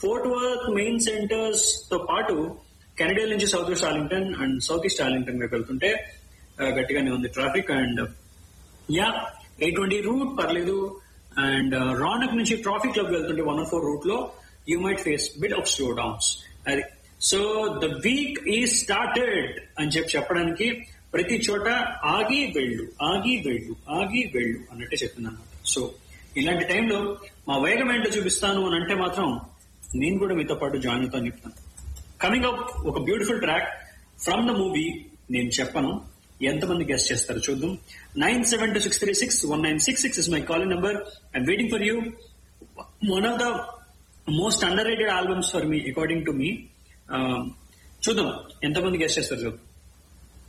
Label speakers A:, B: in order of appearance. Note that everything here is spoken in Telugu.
A: ఫోర్ట్ వర్త్ మెయిన్ సెంటర్స్ తో పాటు కెనడియల్ నుంచి south west Arlington and south east Arlington వైపు వెళ్తుంటే ఆ, గట్టిగానే ఉంది traffic and yeah eight twenty route పర్లేదు అండ్ రానక్ నుంచి ట్రాఫిక్ లోకి వెళ్తుంటే వన్ ఫోర్ రూట్ లో you might face bit of slow downs అది సో ద వీక్ ఈ స్టార్టెడ్ అని చెప్పి చెప్పడానికి ప్రతి చోట ఆగి వెళ్ళు ఆగి వెళ్ళు ఆగి వెళ్ళు అన్నట్టే చెప్తున్నాను సో ఇలాంటి టైంలో మా వేగం ఏంటో చూపిస్తాను అని అంటే మాత్రం నేను కూడా మీతో పాటు జాయిన్ అవుతాను చెప్తాను కమింగ్ అప్ ఒక beautiful track from the movie నేను చెప్పను ఎంతమంది గెస్ట్ చేస్తారు చూద్దాం nine seven two six three six one nine six six is my calling number I'm waiting for you one of the most underrated albums for me according to me చూద్దాం ఎంతమంది గెస్ట్ చేస్తారు చూద్దాం